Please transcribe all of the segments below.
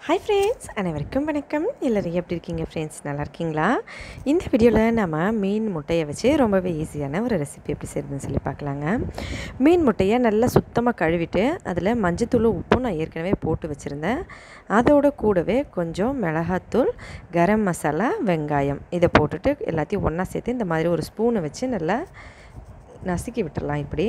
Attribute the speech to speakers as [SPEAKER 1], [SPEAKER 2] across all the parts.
[SPEAKER 1] hi friends அனைவருக்கும் வணக்கம் எல்லோரும் எப்படி இருக்கீங்க ஃப்ரெண்ட்ஸ் நல்லா இருக்கீங்களா இந்த வீடியோவில் நம்ம மீன் முட்டையை வச்சு ரொம்பவே ஈஸியான ஒரு ரெசிபி எப்படி செய்யுதுன்னு சொல்லி பார்க்கலாங்க மீன் முட்டையை நல்லா சுத்தமாக கழுவிட்டு அதில் மஞ்சத்தூள் உப்பும் நான் ஏற்கனவே போட்டு வச்சுருந்தேன் அதோட கூடவே கொஞ்சம் மிளகாத்தூள் கரம் மசாலா வெங்காயம் இதை போட்டுட்டு எல்லாத்தையும் ஒன்றா சேர்த்து இந்த மாதிரி ஒரு ஸ்பூனை வச்சு நல்லா நசுக்கி விட்டுடலாம் இப்படி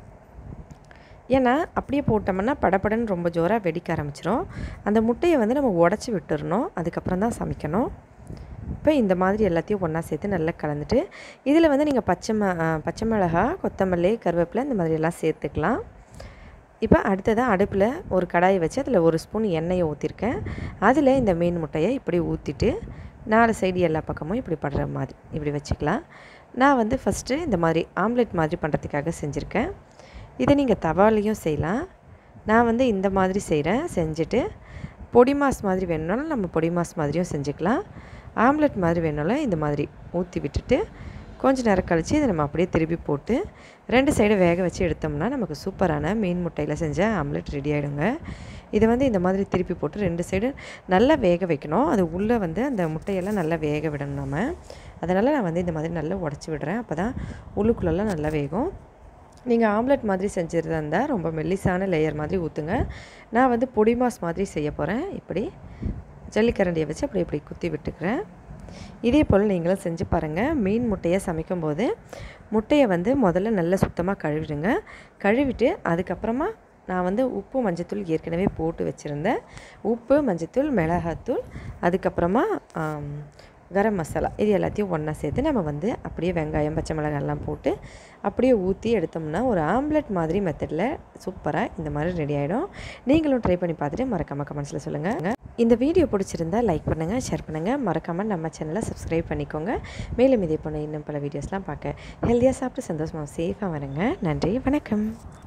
[SPEAKER 1] ஏன்னா அப்படியே போட்டோம்னா படபடன்னு ரொம்ப ஜோராக வெடிக்க ஆரம்பிச்சிரும் அந்த முட்டையை வந்து நம்ம உடச்சி விட்டுறணும் அதுக்கப்புறம் தான் சமைக்கணும் இப்போ இந்த மாதிரி எல்லாத்தையும் ஒன்றா சேர்த்து நல்லா கலந்துட்டு இதில் வந்து நீங்கள் பச்சை ம பச்சை மிளகா கொத்தமல்லி கருவேப்பிலை இந்த மாதிரி எல்லாம் சேர்த்துக்கலாம் இப்போ அடுத்ததாக அடுப்பில் ஒரு கடாயை வச்சு அதில் ஒரு ஸ்பூன் எண்ணெயை ஊற்றிருக்கேன் அதில் இந்த மீன் முட்டையை இப்படி ஊற்றிட்டு நாலு சைடு எல்லா பக்கமும் இப்படி படுற மாதிரி இப்படி வச்சுக்கலாம் நான் வந்து ஃபஸ்ட்டு இந்த மாதிரி ஆம்லெட் மாதிரி பண்ணுறதுக்காக செஞ்சுருக்கேன் இதை நீங்கள் தவாலையும் செய்யலாம் நான் வந்து இந்த மாதிரி செய்கிறேன் செஞ்சுட்டு பொடி மாஸ் மாதிரி வேணுனாலும் நம்ம பொடி மாஸ் மாதிரியும் செஞ்சுக்கலாம் ஆம்லெட் மாதிரி வேணுனாலும் இந்த மாதிரி ஊற்றி விட்டுட்டு கொஞ்ச நேரம் கழித்து இதை நம்ம அப்படியே திருப்பி போட்டு ரெண்டு சைடு வேக வச்சு எடுத்தோம்னா நமக்கு சூப்பரான மீன் முட்டையில் செஞ்ச ஆம்லெட் ரெடி ஆகிடுங்க இதை வந்து இந்த மாதிரி திருப்பி போட்டு ரெண்டு சைடு நல்லா வேக வைக்கணும் அது உள்ளே வந்து அந்த முட்டையெல்லாம் நல்லா வேக விடணும் நம்ம அதனால் நான் வந்து இந்த மாதிரி நல்லா உடச்சி விடுறேன் அப்போ தான் உள்ளுக்குள்ளெல்லாம் நல்லா வேகும் நீங்கள் ஆம்லெட் மாதிரி செஞ்சுருந்தா இருந்தால் ரொம்ப மெல்லிசான லேயர் மாதிரி ஊற்றுங்க நான் வந்து பொடி மாஸ் மாதிரி செய்ய போகிறேன் இப்படி ஜல்லிக்கரண்டியை வச்சு அப்படி இப்படி குத்தி விட்டுக்கிறேன் இதே போல் நீங்களும் செஞ்சு பாருங்கள் மீன் முட்டையை சமைக்கும்போது முட்டையை வந்து முதல்ல நல்லா சுத்தமாக கழுவிடுங்க கழுவிட்டு அதுக்கப்புறமா நான் வந்து உப்பு மஞ்சத்தூள் ஏற்கனவே போட்டு வச்சுருந்தேன் உப்பு மஞ்சத்தூள் மிளகாத்தூள் அதுக்கப்புறமா கரம் மசாலா இது எல்லாத்தையும் ஒன்றா சேர்த்து நம்ம வந்து அப்படியே வெங்காயம் பச்சை மிளகாயெல்லாம் போட்டு அப்படியே ஊற்றி எடுத்தோம்னா ஒரு ஆம்லெட் மாதிரி மெத்தடில் சூப்பராக இந்த மாதிரி ரெடி ஆகிடும் நீங்களும் ட்ரை பண்ணி பார்த்துட்டு மறக்காமல் கமெண்ட்ஸில் சொல்லுங்கள் இந்த வீடியோ பிடிச்சிருந்தா லைக் பண்ணுங்கள் ஷேர் பண்ணுங்கள் மறக்காமல் நம்ம சேனலை சப்ஸ்கிரைப் பண்ணிக்கோங்க மேலும் இதே போன இன்னும் பல வீடியோஸ்லாம் பார்க்க ஹெல்த்தியாக சாப்பிட்டு சந்தோஷமாக சேஃபாக வரங்க நன்றி வணக்கம்